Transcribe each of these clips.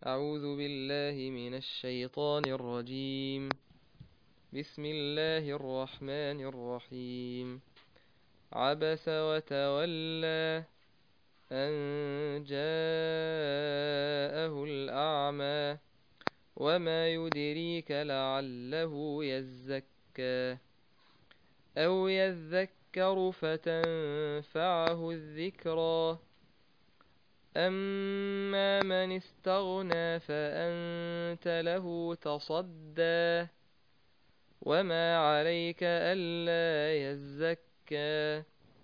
أعوذ بالله من الشيطان الرجيم بسم الله الرحمن الرحيم عبس وتولى أن جاءه الأعمى وما يدريك لعله يزكى أو يذكر فتنفعه الذكرى أما من استغنى فأنت له تصدى وما عليك ألا يزكى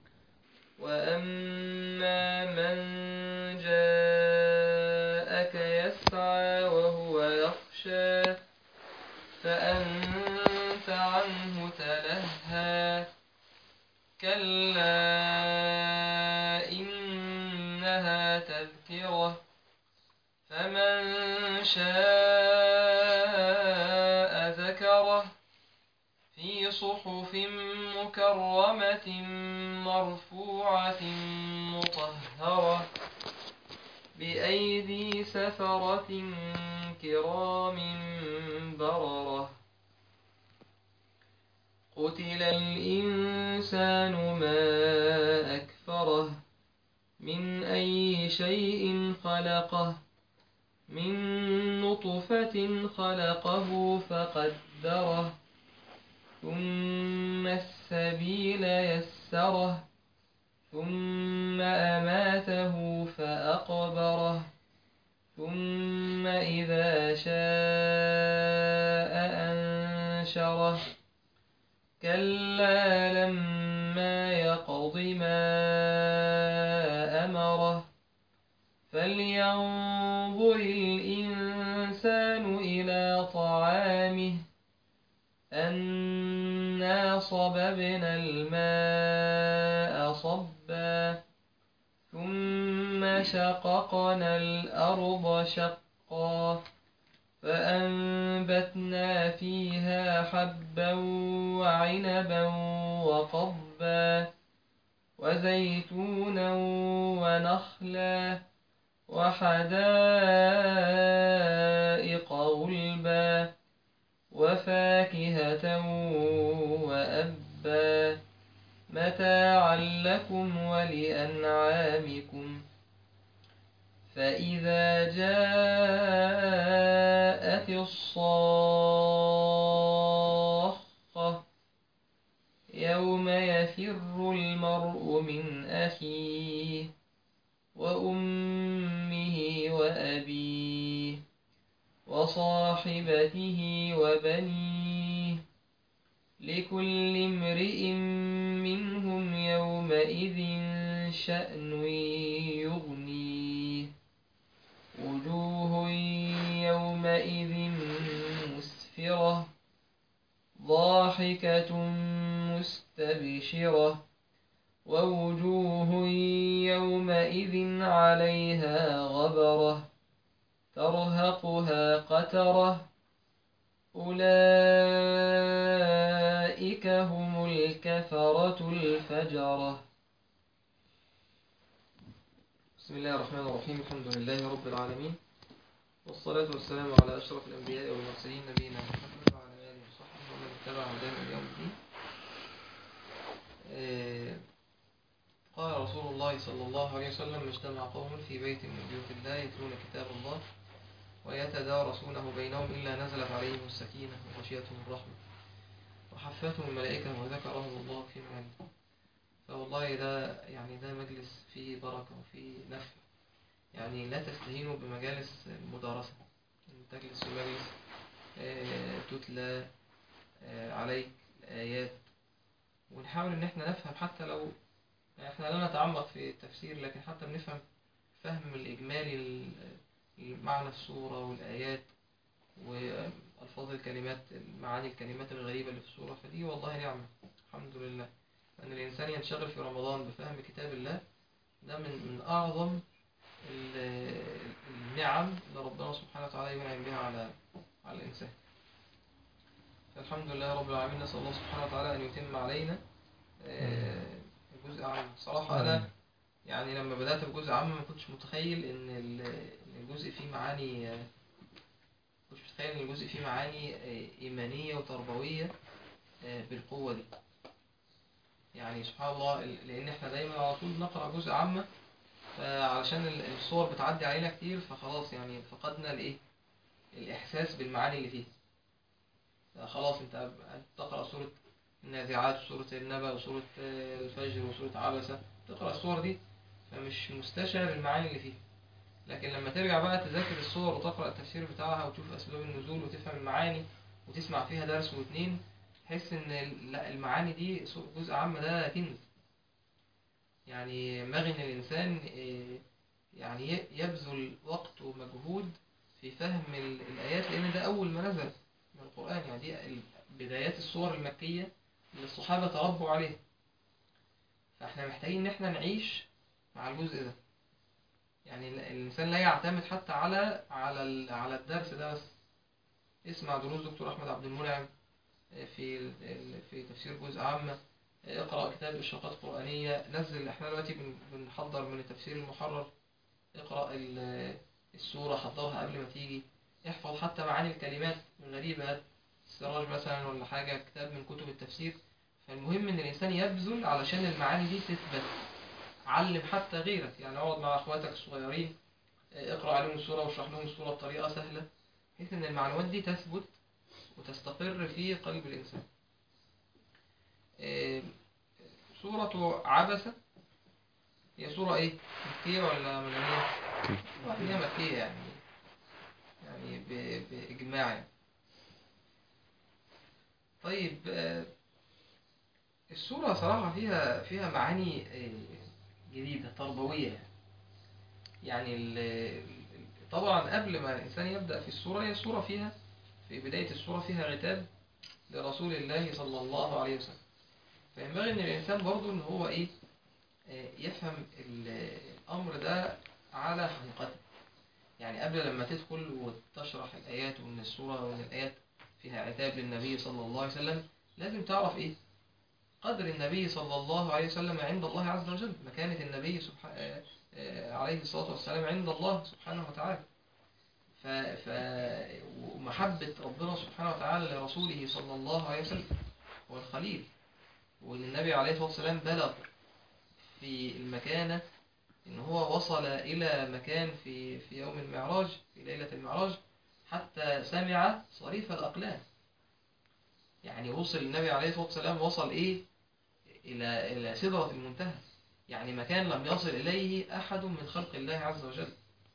وأما من جاءك يسعى وهو يخشى فأنت عنه تلهى كلا إنها تذكرة فمن شاء ذكره في صحف مكرمة مرفوعة مطهرة بأيدي سفرة كرام بررة قتل الإنسان ما أكفره من أي شيء خلقه من نطفة خلقه فقدره ثم السبيل يسره ثم أماته فأقبره ثم إذا شاء أنشره كلا لما يقض ما أمره فلينظر الإنسان إلى طعامه أنا صببنا الماء صبا ثم شققنا الأرض شقا فأنبتنا فيها حبا وعنبا وقضبا وزيتونا ونخلا وحدائق غلبا وفاكهة وأبا متاعا لكم ولأنعامكم فإذا جاءت الصاخة يوم يفر المرء من أخيه وأمه وأبيه وصاحبته وبنيه لكل امرئ منهم يومئذ شأن يغنيه وجوه يومئذ مسفرة ضاحكة مستبشرة ووجوه يومئذ عليها غبرة ترهقها قترة أولئك هم الكفرة الفجرة بسم الله الرحمن الرحيم الحمد لله رب العالمين والصلاة والسلام على أشرف الأنبياء والمرسلين نبينا محمد وعلى آله وصحبه ومن اتبع هداه إلى يوم الدين آه، قال رسول الله صلى الله عليه وسلم ما اجتمع قوم في بيت من بيوت الله يتلون كتاب الله ويتدارسونه بينهم إلا نزلت عليهم السكينة وغشيتهم الرحمة وحفتهم الملائكة وذكرهم الله في من عنده فوالله ده يعني ده مجلس فيه بركة وفيه نفع يعني لا تستهينوا بمجالس المدارسة أن تجلس في مجلس آه، تتلى آه، عليك الآيات ونحاول إن احنا نفهم حتى لو يعني احنا لا نتعمق في التفسير لكن حتى بنفهم فهم الإجمالي ل- لمعنى السورة والآيات وألفاظ الكلمات معاني الكلمات الغريبة اللي في السورة فدي والله نعمة الحمد لله أن الإنسان ينشغل في رمضان بفهم كتاب الله ده من من أعظم ال- النعم اللي ربنا سبحانه وتعالى ينعم بها على على الإنسان فالحمد لله رب العالمين نسأل الله سبحانه وتعالى أن يتم علينا آه، الجزء عام صراحة أنا يعني لما بدأت بجزء عام ما كنتش متخيل إن ال- إن الجزء فيه معاني آه، كنتش متخيل إن الجزء فيه معاني آه، إيمانية وتربوية آه، بالقوة دي يعني سبحان الله ال- لأن إحنا دايما على طول بنقرأ جزء عامة فعلشان ال- الصور بتعدي علينا كتير فخلاص يعني فقدنا الإيه الإحساس بالمعاني اللي فيها خلاص أنت تقرأ سورة النازعات وسورة النبأ وسورة آه، الفجر وسورة عبسة تقرأ الصور دي فمش مستشعر المعاني اللي فيها لكن لما ترجع بقى تذاكر الصور وتقرأ التفسير بتاعها وتشوف أسباب النزول وتفهم المعاني وتسمع فيها درس واتنين تحس إن ال- لا المعاني دي سو- جزء عام ده كنز يعني ينبغي إن الإنسان آه، يعني ي- يبذل وقت ومجهود في فهم ال- الآيات لأن ده أول ما نزل من القرآن يعني دي ال- بدايات الصور المكية اللي الصحابة تربوا عليها فاحنا محتاجين إن احنا نعيش مع الجزء ده يعني ال- الإنسان لا يعتمد حتى على على ال- على الدرس ده بس اسمع دروس دكتور أحمد عبد المنعم في ال- ال- في تفسير جزء عامة اقرأ كتاب إشراقات قرآنية نزل احنا دلوقتي بن- بنحضر من التفسير المحرر اقرأ ال- السورة حضرها قبل ما تيجي احفظ حتى معاني الكلمات الغريبة هات السراج مثلا ولا حاجة كتاب من كتب التفسير فالمهم إن الإنسان يبذل علشان المعاني دي تثبت علم حتى غيرك يعني اقعد مع اخواتك الصغيرين اقرأ عليهم السورة واشرح لهم السورة بطريقة سهلة بحيث ان المعلومات دي تثبت وتستقر في قلب الإنسان آه، سورة عبسة هي سورة ايه؟ مكية ولا مدنية؟ هي مكية يعني يعني ب- بإجماع يعني. طيب آه، السورة صراحة فيها فيها معاني آه، جديدة تربوية يعني. يعني ال- ال- طبعا قبل ما الإنسان يبدأ في السورة هي السورة فيها في بداية السورة فيها عتاب لرسول الله صلى الله عليه وسلم فينبغي إن الإنسان برضو إن هو إيه آه، يفهم ال- الأمر ده على حقيقته يعني قبل لما تدخل وتشرح الآيات وإن السورة وإن الآيات فيها عتاب للنبي صلى الله عليه وسلم لازم تعرف إيه قدر النبي صلى الله عليه وسلم عند الله عز وجل مكانة النبي سبحانه عليه الصلاة والسلام عند الله سبحانه وتعالى ف... ف... ومحبة ربنا سبحانه وتعالى لرسوله صلى الله عليه وسلم هو الخليل وإن النبي عليه الصلاة والسلام بلغ في المكانة إن هو وصل إلى مكان في في يوم المعراج في ليلة المعراج حتى سمع صريف الأقلام يعني وصل النبي عليه الصلاة والسلام وصل إيه إلى إلى سدرة المنتهى يعني مكان لم يصل إليه أحد من خلق الله عز وجل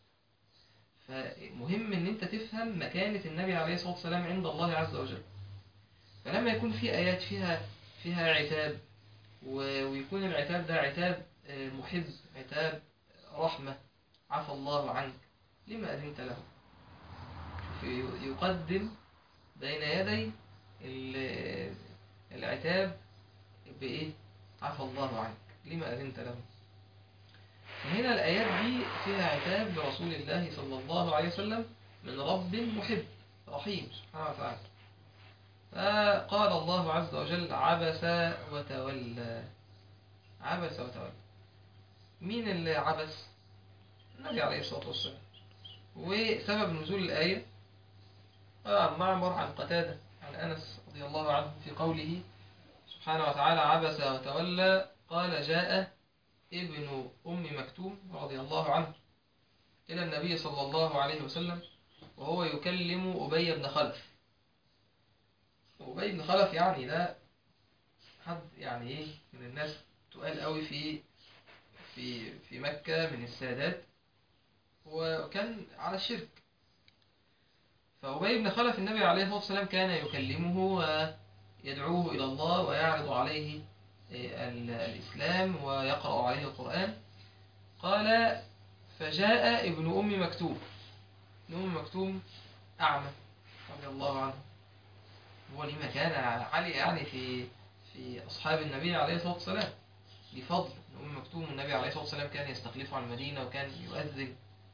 فمهم إن أنت تفهم مكانة النبي عليه الصلاة والسلام عند الله عز وجل فلما يكون في آيات فيها فيها عتاب و- ويكون العتاب ده عتاب آه، محب عتاب رحمة عفى الله عنك لما أذنت له شوف ي- يقدم بين يدي ال- العتاب بإيه عفى الله عنك لما أذنت له فهنا الآيات دي فيها عتاب لرسول الله صلى الله عليه وسلم من رب محب رحيم سبحانه وتعالى فقال الله عز وجل عبس وتولى عبس وتولى مين اللي عبس النبي عليه الصلاة والسلام وسبب نزول الآية قال عن معمر عن قتادة عن أنس رضي الله عنه في قوله سبحانه وتعالى عبس وتولى قال جاء ابن أم مكتوم رضي الله عنه إلى النبي صلى الله عليه وسلم وهو يكلم أبي بن خلف أبي بن خلف يعني ده حد يعني إيه من الناس تقال قوي في في في مكة من السادات وكان على الشرك فأبي بن خلف النبي عليه الصلاة والسلام كان يكلمه ويدعوه إلى الله ويعرض عليه ال- الإسلام ويقرأ عليه القرآن قال فجاء ابن أم مكتوم ابن أم مكتوم أعمى رضي الله عنه هو ليه مكانة عالية يعني في في أصحاب النبي عليه الصلاة والسلام لفضل ابن أم مكتوم النبي عليه الصلاة والسلام كان يستخلفه على المدينة وكان يؤذن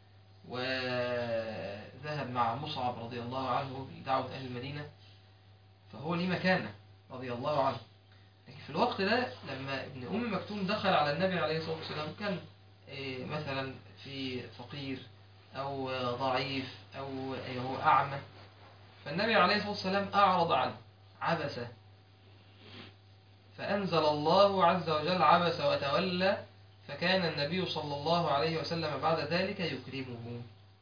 وذهب مع مصعب رضي الله عنه لدعوة أهل المدينة فهو ليه مكانة رضي الله عنه لكن في الوقت ده لما ابن أم مكتوم دخل على النبي عليه الصلاة والسلام كان إيه، مثلا في فقير أو ضعيف أو هو أعمى فالنبي عليه الصلاة والسلام أعرض عنه عبس فأنزل الله عز وجل عبس وتولى فكان النبي صلى الله عليه وسلم بعد ذلك يكرمه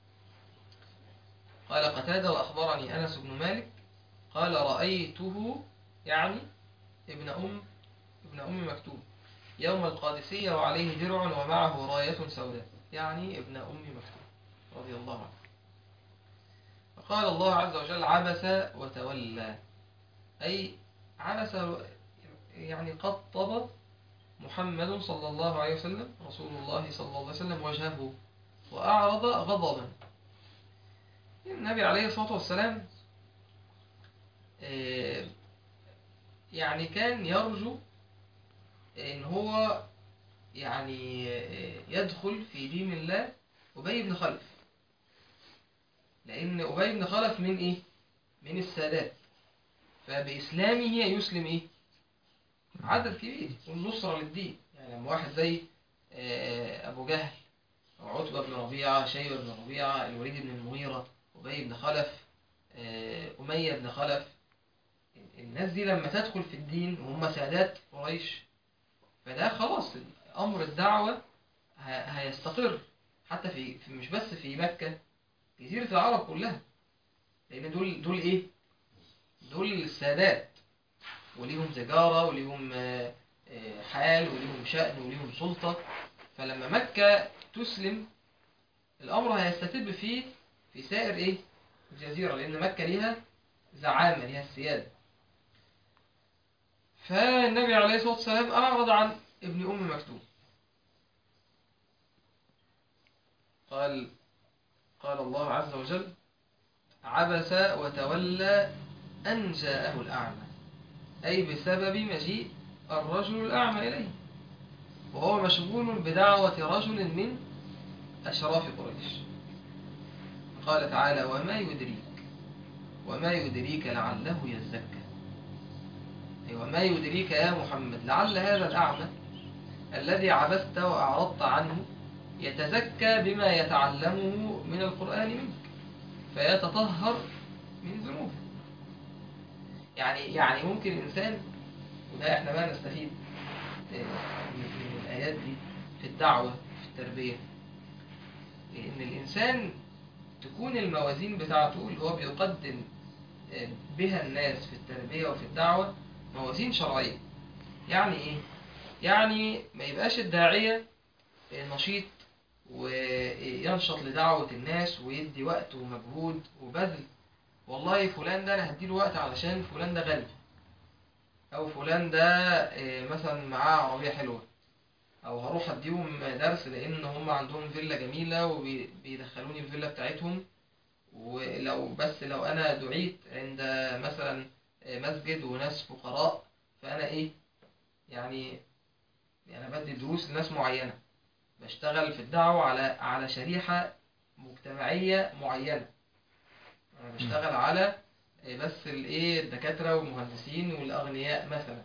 قال قتادة وأخبرني أنس بن مالك قال رأيته يعني ابن أم ابن أم مكتوم يوم القادسية وعليه درع ومعه راية سوداء يعني ابن أم مكتوم رضي الله عنه فقال الله عز وجل عبس وتولى أي عبس يعني قطب محمد صلى الله عليه وسلم رسول الله صلى الله عليه وسلم وجهه وأعرض غضبا النبي عليه الصلاة والسلام آه، يعني كان يرجو ان هو يعني آه، يدخل في دين الله أبي بن خلف لأن أبي بن خلف من إيه؟ من السادات فبإسلامه يسلم إيه؟ عدد كبير والنصرة للدين يعني لما واحد زي آه، أبو جهل أو عتبة بن ربيعة شيبة بن ربيعة الوليد بن المغيرة أبي بن خلف آه، أمية بن خلف الناس دي لما تدخل في الدين وهم سادات قريش فده خلاص أمر الدعوة ه- هيستقر حتى في, في مش بس في مكة جزيرة العرب كلها لأن دول دول إيه؟ دول السادات وليهم تجارة وليهم آه، آه، حال وليهم شأن وليهم سلطة فلما مكة تسلم الأمر هيستتب فيه في سائر إيه؟ الجزيرة لأن مكة ليها زعامة ليها السيادة فالنبي عليه الصلاة والسلام أعرض عن ابن أم مكتوم قال قال الله عز وجل عبس وتولى أن جاءه الأعمى أي بسبب مجيء الرجل الأعمى إليه وهو مشغول بدعوة رجل من أشراف قريش قال تعالى وما يدريك وما يدريك لعله يزكى أي وما يدريك يا محمد لعل هذا الأعمى الذي عبست وأعرضت عنه يتزكى بما يتعلمه من القرآن منك فيتطهر من ذنوبه يعني يعني ممكن الإنسان وده احنا بقى نستفيد آه، من من الآيات دي في الدعوة في التربية إن الإنسان تكون الموازين بتاعته اللي هو بيقدم آه، بها الناس في التربية وفي الدعوة موازين شرعية يعني إيه؟ يعني ما يبقاش الداعية آه، نشيط وينشط لدعوة الناس ويدي وقت ومجهود وبذل والله فلان ده انا هديله وقت علشان فلان ده غني او فلان ده آه، مثلا معاه عربية حلوة او هروح اديهم درس لان هم عندهم فيلا جميلة وبيدخلوني الفيلا بتاعتهم ولو بس لو انا دعيت عند مثلا آه، مسجد وناس فقراء فانا ايه يعني يعني بدي دروس لناس معينة بشتغل في الدعوة على على شريحة مجتمعية معينة أنا بشتغل على بس الايه الدكاترة والمهندسين والأغنياء مثلا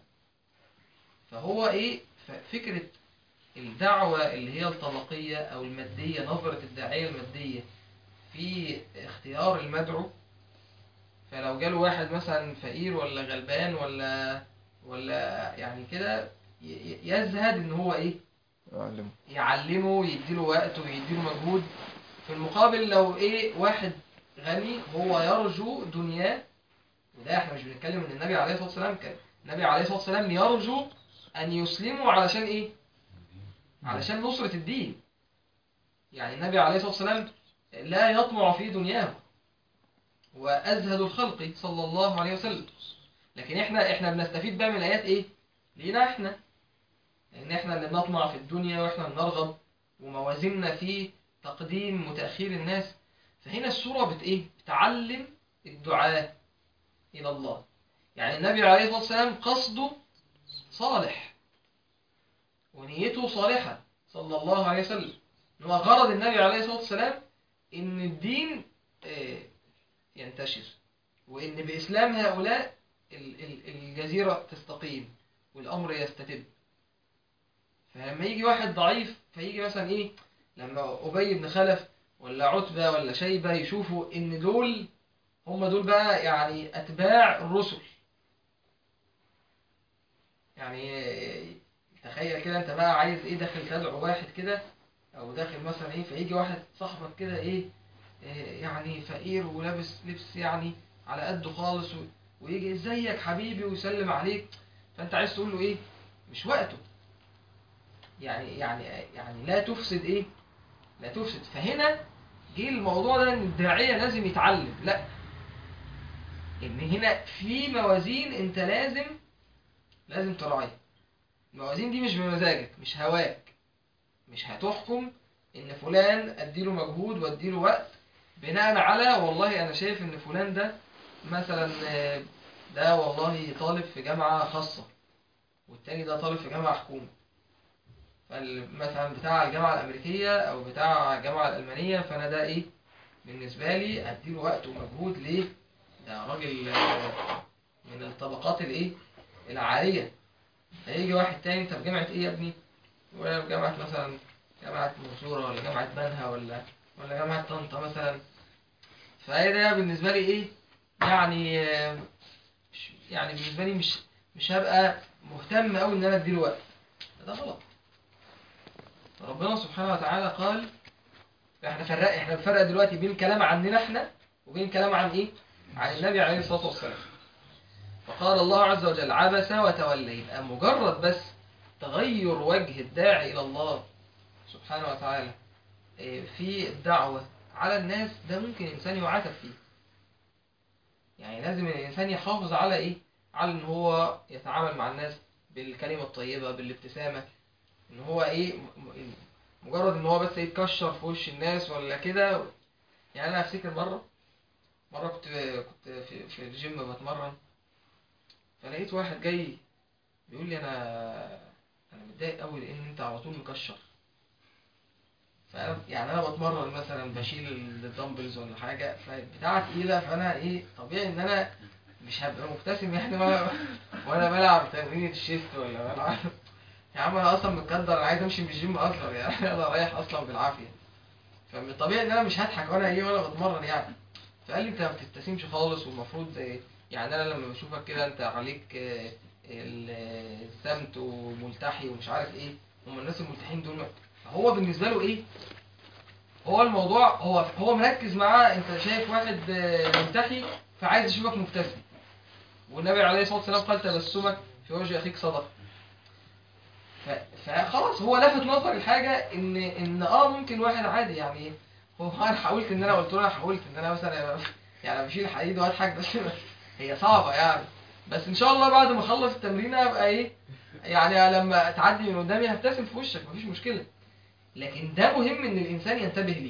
فهو ايه ف- فكرة الدعوة اللي هي الطبقية أو المادية نظرة الداعية المادية في اختيار المدعو فلو جاله واحد مثلا فقير ولا غلبان ولا ولا يعني كده ي- ي- يزهد ان هو ايه أعلم يعلمه يديله وقت ويديله مجهود في المقابل لو ايه واحد غني هو يرجو دنياه وده احنا مش بنتكلم ان النبي عليه الصلاه والسلام كان النبي عليه الصلاه والسلام يرجو ان يسلموا علشان ايه علشان نصرة الدين يعني النبي عليه الصلاه والسلام لا يطمع في دنياه وازهد الخلق صلى الله عليه وسلم لكن احنا احنا بنستفيد بقى من الايات ايه لينا احنا ان احنا اللي بنطمع في الدنيا واحنا بنرغب وموازيننا في تقديم وتأخير الناس فهنا السورة بت ايه بتعلم الدعاء إلى الله يعني النبي عليه الصلاة والسلام قصده صالح ونيته صالحة صلى الله عليه وسلم إن هو غرض النبي عليه الصلاة والسلام إن الدين آه، ينتشر وإن بإسلام هؤلاء ال- ال- الجزيرة تستقيم والأمر يستتب فلما يجي واحد ضعيف فيجي مثلا ايه لما ابي بن خلف ولا عتبة ولا شيبة يشوفوا ان دول هم دول بقى يعني اتباع الرسل يعني تخيل كده انت بقى عايز ايه داخل تدعو واحد كده او داخل مثلا ايه فيجي واحد صاحبك كده ايه إيه يعني فقير ولابس لبس يعني على قده خالص و... ويجي ازيك حبيبي ويسلم عليك فانت عايز تقول له ايه مش وقته يعني يعني يعني لا تفسد ايه لا تفسد فهنا جه الموضوع ده ان الداعيه لازم يتعلم لا ان هنا في موازين انت لازم لازم تراعيها الموازين دي مش بمزاجك مش هواك مش هتحكم ان فلان اديله مجهود واديله وقت بناء على والله انا شايف ان فلان ده مثلا آه، ده والله طالب في جامعة خاصة والتاني ده طالب في جامعة حكومة فمثلا بتاع الجامعة الأمريكية أو بتاع الجامعة الألمانية فأنا ده إيه بالنسبة لي أديله وقت ومجهود ليه ده راجل آه، من الطبقات الإيه العالية هيجي واحد تاني أنت في جامعة إيه يا ابني؟ ولا في جامعة مثلا جامعة منصورة ولا جامعة بنها ولا ولا جامعة طنطا مثلا فهي ده بالنسبة لي إيه يعني آه، مش- يعني بالنسبة لي مش مش هبقى مهتم أوي إن أنا أديله وقت ده غلط ربنا سبحانه وتعالى قال احنا فرق احنا بنفرق دلوقتي بين كلام عننا احنا وبين كلام عن ايه؟ عن النبي عليه الصلاة والسلام فقال الله عز وجل عبس وتولى يبقى مجرد بس تغير وجه الداعي إلى الله سبحانه وتعالى إيه، في الدعوة على الناس ده ممكن إنسان يعاتب فيه يعني لازم الإنسان يحافظ على إيه؟ على إن هو يتعامل مع الناس بالكلمة الطيبة بالابتسامة إن هو إيه م- م- مجرد إن هو بس يتكشر في وش الناس ولا كده يعني أنا أفتكر مرة مرة كنت كنت في, في الجيم بتمرن فلقيت واحد جاي بيقول لي أنا أنا متضايق أوي لأن أنت على طول مكشر فأنا يعني أنا بتمرن مثلا بشيل الدمبلز ولا حاجة فبتاعة تقيلة فأنا إيه طبيعي إن أنا مش هبقى مبتسم يعني وأنا وأنا بلعب تمرينة الشيست ولا بلعب يا عم أنا أصلا متقدر أنا عايز أمشي من الجيم أصلا يعني أنا رايح أصلا بالعافية فمن الطبيعي إن أنا مش هضحك وأنا إيه وأنا بتمرن يعني فقال لي أنت ما بتبتسمش خالص والمفروض زي يعني أنا لما بشوفك كده أنت عليك آه، ال- السمت وملتحي ومش عارف إيه هم الناس الملتحين دول هو بالنسبة له إيه هو الموضوع هو هو مركز معاه انت شايف واحد آه، ملتحي فعايز يشوفك مبتسم والنبي عليه الصلاه والسلام قال تبسمك في وجه اخيك صدقه ف- فخلاص هو لفت نظر الحاجه ان ان اه ممكن واحد عادي يعني هو انا حاولت ان انا قلت له انا حاولت ان انا مثلا يعني بشيل حديد واضحك بس هي صعبه يعني بس ان شاء الله بعد ما اخلص التمرين ابقى ايه يعني لما تعدي من قدامي هبتسم في وشك مفيش مشكله لكن ده مهم ان الانسان ينتبه ليه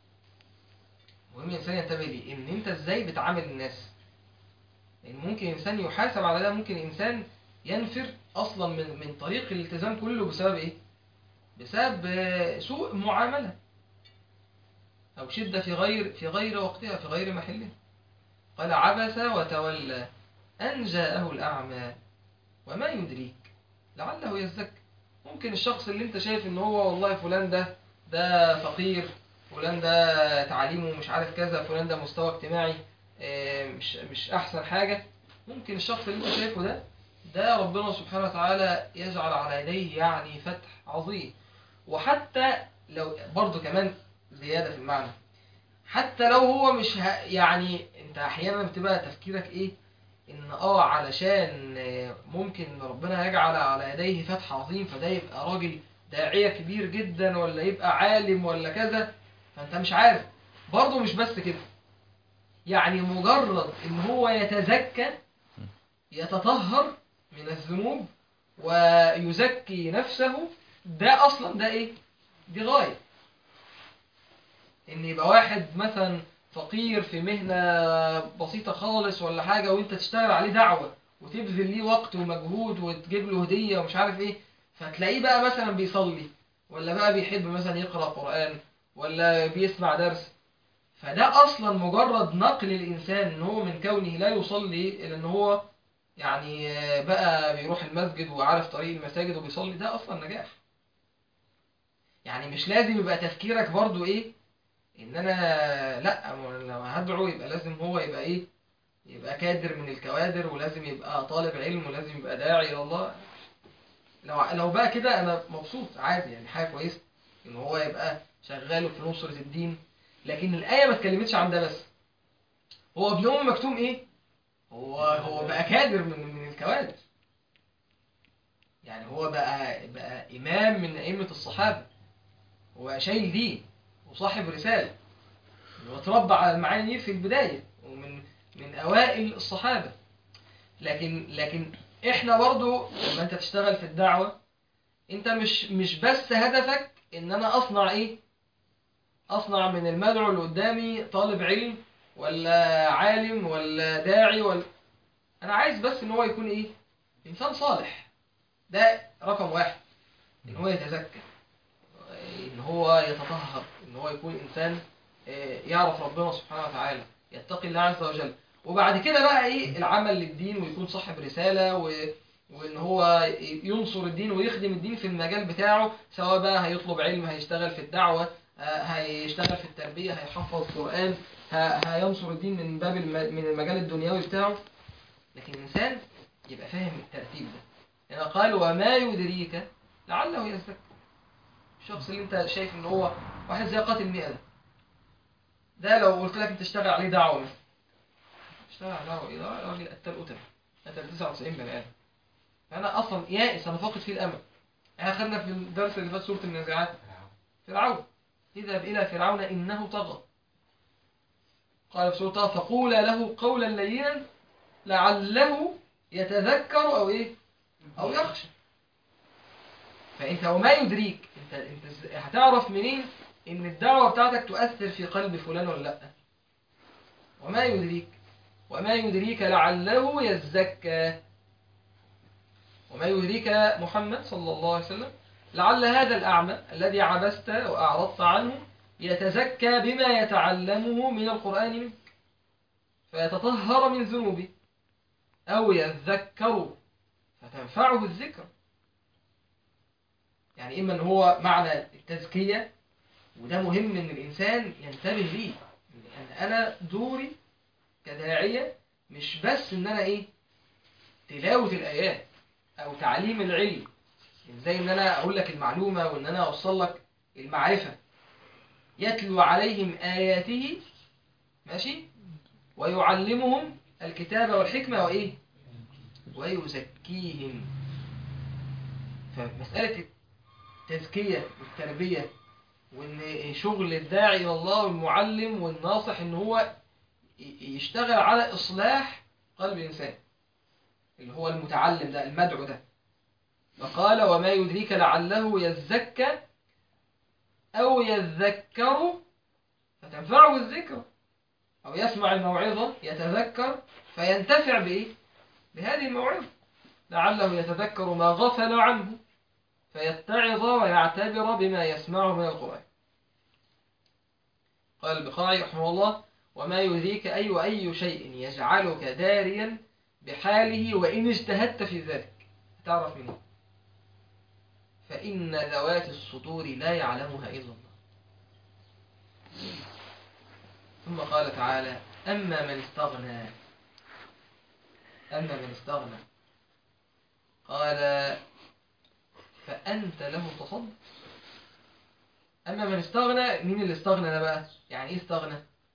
مهم الانسان ينتبه ليه ان انت ازاي بتعامل الناس لان ممكن انسان يحاسب على ده ممكن انسان ينفر اصلا من من طريق الالتزام كله بسبب ايه بسبب آه، سوء معامله او شده في غير في غير وقتها في غير محلها قال عبس وتولى ان جاءه الاعمى وما يدريك لعله يزكى ممكن الشخص اللي انت شايف ان هو والله فلان ده ده فقير فلان ده تعليمه مش عارف كذا فلان ده مستوى اجتماعي آه، مش مش احسن حاجة ممكن الشخص اللي انت شايفه ده ده ربنا سبحانه وتعالى يجعل على يديه يعني فتح عظيم وحتى لو برضه كمان زيادة في المعنى حتى لو هو مش ه... يعني انت احيانا بتبقى تفكيرك ايه ان اه علشان آه، ممكن ربنا يجعل على يديه فتح عظيم فده يبقى راجل داعية كبير جدا ولا يبقى عالم ولا كذا فانت مش عارف برضه مش بس كده يعني مجرد ان هو يتزكى يتطهر من الذنوب ويزكي نفسه ده اصلا ده ايه دي غاية ان يبقى واحد مثلا فقير في مهنة بسيطة خالص ولا حاجة وانت تشتغل عليه دعوة وتبذل ليه وقت ومجهود وتجيب له هدية ومش عارف ايه فتلاقيه بقى مثلا بيصلي ولا بقى بيحب مثلا يقرأ قرآن ولا بيسمع درس فده اصلا مجرد نقل الانسان ان هو من كونه لا يصلي الى ان هو يعني بقى بيروح المسجد وعارف طريق المساجد وبيصلي ده اصلا نجاح يعني مش لازم يبقى تفكيرك برضو ايه ان انا لا ما لو هدعو يبقى لازم هو يبقى ايه يبقى كادر من الكوادر ولازم يبقى طالب علم ولازم يبقى داعي الى الله لو لو بقى كده انا مبسوط عادي يعني حاجه كويسه ان هو يبقى شغال في نصرة الدين لكن الآية ما اتكلمتش عن ده بس هو ابن أم مكتوم إيه؟ هو هو بقى كادر من من الكوادر يعني هو بقى بقى إمام من أئمة الصحابة هو شايل دين وصاحب رسالة وتربى على المعاني دي في البداية ومن من أوائل الصحابة لكن لكن إحنا برضو لما أنت تشتغل في الدعوة أنت مش مش بس هدفك إن أنا أصنع إيه؟ أصنع من المدعو اللي قدامي طالب علم ولا عالم ولا داعي ولا أنا عايز بس إن هو يكون إيه؟ إنسان صالح ده رقم واحد إن هو يتزكى إن هو يتطهر إن هو يكون إنسان آه، يعرف ربنا سبحانه وتعالى يتقي الله عز وجل وبعد كده بقى إيه العمل للدين ويكون صاحب رسالة و... وإن هو ينصر الدين ويخدم الدين في المجال بتاعه سواء بقى هيطلب علم هيشتغل في الدعوة آه، هيشتغل في التربية هيحفظ قرآن ه- هينصر الدين من باب الم... من المجال الدنيوي بتاعه لكن الإنسان يبقى فاهم الترتيب ده يعني قال وما يدريك لعله يزكى الشخص اللي انت شايف ان هو واحد زي قاتل مئة ده ده لو قلت لك انت اشتغل عليه دعوة مثلا اشتغل على دعوة ايه ده راجل قتل قتل قتل 99 بني ادم فانا اصلا يائس انا فاقد فيه الامل احنا خدنا في الدرس اللي فات سورة النازعات فرعون اذهب الى فرعون انه طغى قال في سورة طه فقولا له قولا لينا لعله يتذكر او ايه او يخشى فانت وما يدريك انت انت إز- هتعرف منين ان الدعوه بتاعتك تؤثر في قلب فلان ولا لا وما يدريك وما يدريك لعله يزكى وما يدريك محمد صلى الله عليه وسلم لعل هذا الأعمى الذي عبست وأعرضت عنه يتزكى بما يتعلمه من القرآن منك فيتطهر من ذنوبه أو يذكر فتنفعه الذكر يعني إما أن هو معنى التزكية وده مهم أن الإنسان ينتبه ليه أن أنا دوري كداعية مش بس أن أنا إيه تلاوة الآيات أو تعليم العلم إزاي أن أنا أقول لك المعلومة وأن أنا أوصل لك المعرفة يتلو عليهم آياته ماشي ويعلمهم الكتاب والحكمة وإيه ويزكيهم فمسألة التزكية والتربية وإن شغل الداعي إلى الله والمعلم والناصح إن هو ي- يشتغل على إصلاح قلب الإنسان اللي هو المتعلم ده المدعو ده فقال وما يدريك لعله يزكى أو يذكر فتنفعه الذكر أو يسمع الموعظة يتذكر فينتفع بإيه؟ بهذه الموعظة لعله يتذكر ما غفل عنه فيتعظ ويعتبر بما يسمعه من القرآن قال البخاري رحمه الله وما يذيك أي وأي شيء يجعلك داريا بحاله وإن اجتهدت في ذلك تعرف منه فإن ذوات الصدور لا يعلمها إلا الله ثم قال تعالى أما من استغنى أما من استغنى قال فأنت له تصدق أما من استغنى مين اللي استغنى ده بقى يعني إيه استغنى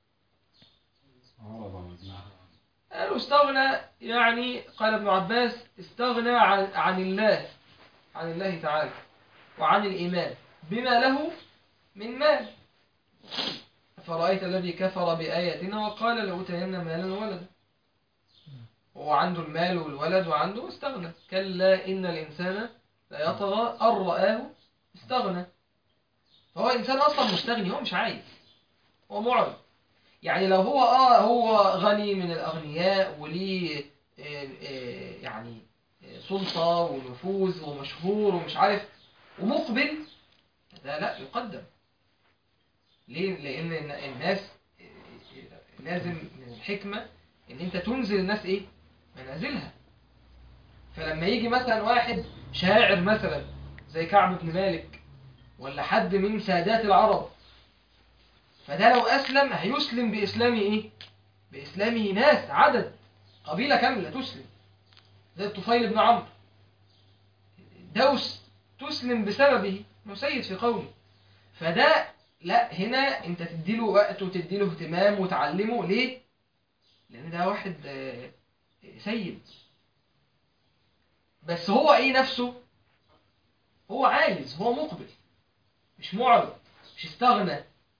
قالوا استغنى يعني قال ابن عباس استغنى عن, عن الله عن الله تعالى وعن الإيمان بما له من مال فرأيت الذي كفر بآياتنا وقال لأوتين مالا وولدا هو عنده المال والولد وعنده استغنى كلا إن الإنسان لا يطغى أن رآه استغنى فهو إنسان أصلا مستغني هو مش عايز هو معرض يعني لو هو آه هو غني من الأغنياء وليه آه، آه، يعني آه، سلطة ونفوذ ومشهور ومش عارف ومقبل ده لا يقدم ليه؟ لأن الناس آه، لازم من الحكمة إن أنت تنزل الناس إيه؟ منازلها فلما يجي مثلا واحد شاعر مثلا زي كعب بن مالك ولا حد من سادات العرب فده لو أسلم هيسلم بإسلام إيه؟ بإسلامه ناس عدد قبيلة كاملة تسلم زي الطفيل بن عمرو دوس تسلم بسببه انه سيد في قومه فده لا هنا انت تديله وقت وتديله اهتمام وتعلمه ليه لان ده واحد آه، سيد بس هو ايه نفسه هو عايز هو مقبل مش معرض مش استغنى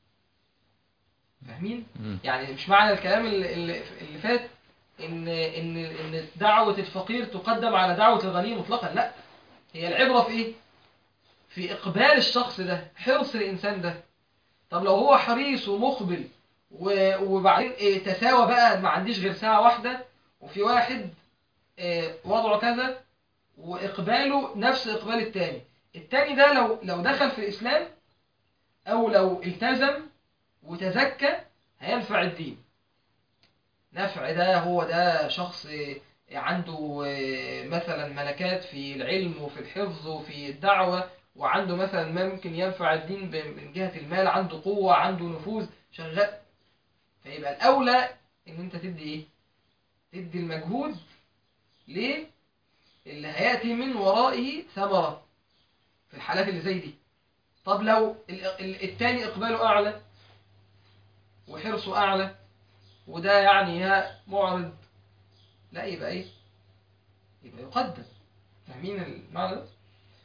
فاهمين مم. يعني مش معنى الكلام اللي, اللي اللي فات ان ان ان دعوه الفقير تقدم على دعوه الغني مطلقا لا هي العبره في ايه في اقبال الشخص ده حرص الانسان ده طب لو هو حريص ومقبل و- وبعدين إيه تساوى بقى ما عنديش غير ساعه واحده وفي واحد إيه وضعه كذا واقباله نفس اقبال التاني التاني ده لو لو دخل في الاسلام او لو التزم وتزكى هينفع الدين نفع ده هو ده شخص عنده مثلا ملكات في العلم وفي الحفظ وفي الدعوة وعنده مثلا ما ممكن ينفع الدين ب- من جهة المال عنده قوة عنده نفوذ شغال فيبقى الأولى إن أنت تدي إيه؟ تدي المجهود ليه؟ اللي هيأتي من ورائه ثمرة في الحالات اللي زي دي طب لو ال- ال- التاني إقباله أعلى وحرصه أعلى وده يعني ها معرض لا يبقى إيه يبقى يقدم فاهمين المعنى ده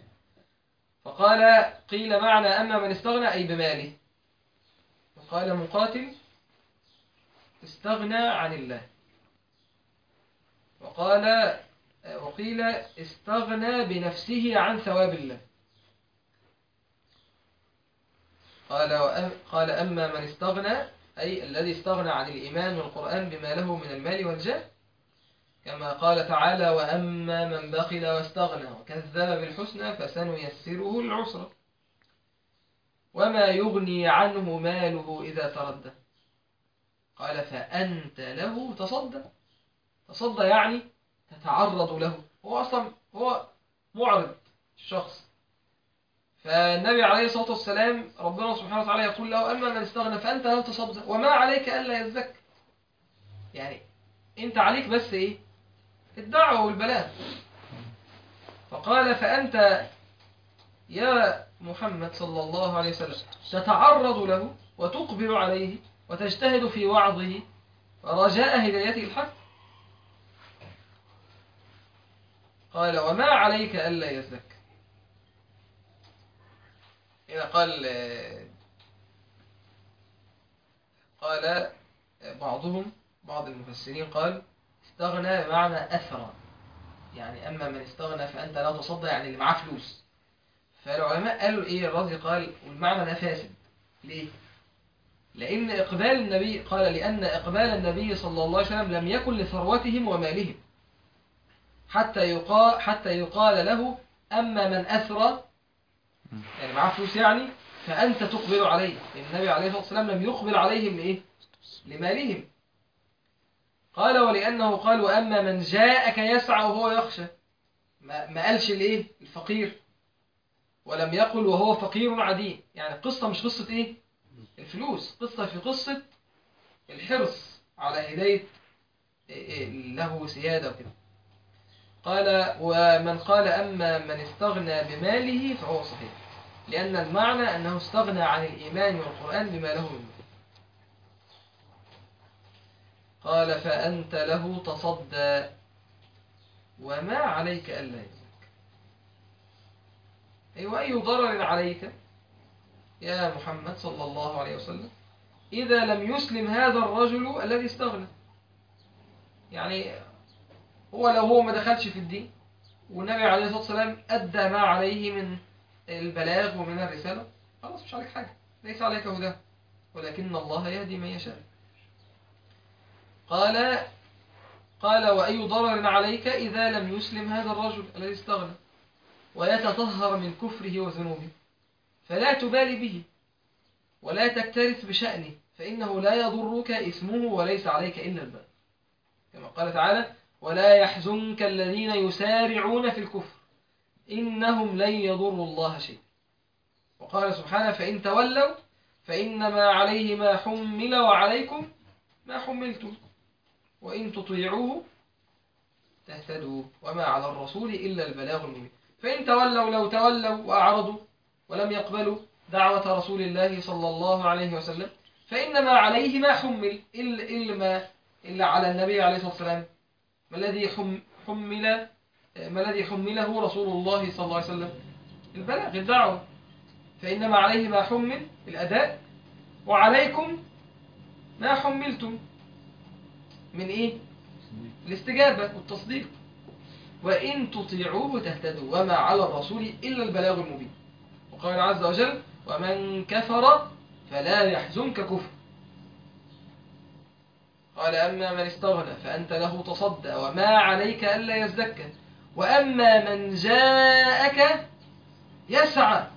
فقال قيل معنى أما من استغنى أي بماله وقال مقاتل استغنى عن الله وقال وقيل استغنى بنفسه عن ثواب الله قال وأم- قال أما من استغنى أي الذي استغنى عن الإيمان والقرآن بما له من المال والجاه كما قال تعالى وأما من بخل واستغنى وكذب بالحسنى فسنيسره العسرى وما يغني عنه ماله إذا تردى قال فأنت له تصدى تصدى يعني تتعرض له هو أصلا هو معرض الشخص فالنبي عليه الصلاة والسلام ربنا سبحانه وتعالى يقول له أما من استغنى فأنت له تصدى وما عليك ألا يزكى يعني أنت عليك بس إيه الدعوة والبلاغ فقال فأنت يا محمد صلى الله عليه وسلم تتعرض له وتقبل عليه وتجتهد في وعظه رجاء هدايته الحق قال وما عليك ألا يزكى هنا قال قال بعضهم بعض المفسرين قال استغنى بمعنى أثرى يعني أما من استغنى فأنت لا تصدى يعني اللي معاه فلوس فالعلماء قالوا إيه الرازي قال والمعنى ده فاسد ليه؟ لأن إقبال النبي قال لأن إقبال النبي صلى الله عليه وسلم لم يكن لثروتهم ومالهم حتى يقال حتى يقال له أما من أثرى يعني معاه فلوس يعني فأنت تقبل عليه لأن النبي عليه الصلاة والسلام لم يقبل عليهم لإيه؟ لمالهم قال ولأنه قال وأما من جاءك يسعى وهو يخشى ما, ما قالش الإيه؟ الفقير ولم يقل وهو فقير عديم يعني القصة مش قصة إيه؟ الفلوس قصة في قصة الحرص على هداية إيه إيه له سيادة وكده قال ومن قال أما من استغنى بماله فهو صحيح لأن المعنى أنه استغنى عن الإيمان والقرآن بما له من مال قال فأنت له تصدى وما عليك ألا يزك أي وأي ضرر عليك يا محمد صلى الله عليه وسلم إذا لم يسلم هذا الرجل الذي استغنى يعني هو لو هو ما دخلش في الدين والنبي عليه الصلاة والسلام أدى ما عليه من البلاغ ومن الرسالة خلاص مش عليك حاجة ليس عليك هداه ولكن الله يهدي من يشاء قال قال وأي ضرر عليك إذا لم يسلم هذا الرجل الذي استغنى ويتطهر من كفره وذنوبه فلا تبالي به ولا تكترث بشأنه فإنه لا يضرك اسمه وليس عليك إلا الباب كما قال تعالى ولا يحزنك الذين يسارعون في الكفر إنهم لن يضروا الله شيئا وقال سبحانه فإن تولوا فإنما عليه ما حمل وعليكم ما حملتم وإن تطيعوه تهتدوا وما على الرسول إلا البلاغ المبين فإن تولوا لو تولوا وأعرضوا ولم يقبلوا دعوة رسول الله صلى الله عليه وسلم فإنما عليه ما حمل إلا, إلا, ما إلا على النبي عليه الصلاة والسلام ما الذي حم حمل ما الذي حمله رسول الله صلى الله عليه وسلم البلاغ الدعوة فإنما عليه ما حمل الأداء وعليكم ما حملتم من إيه الاستجابة والتصديق وإن تطيعوه تهتدوا وما على الرسول إلا البلاغ المبين وقال عز وجل ومن كفر فلا يحزنك كفر قال أما من استغنى فأنت له تصدى وما عليك ألا يزكى وأما من جاءك يسعى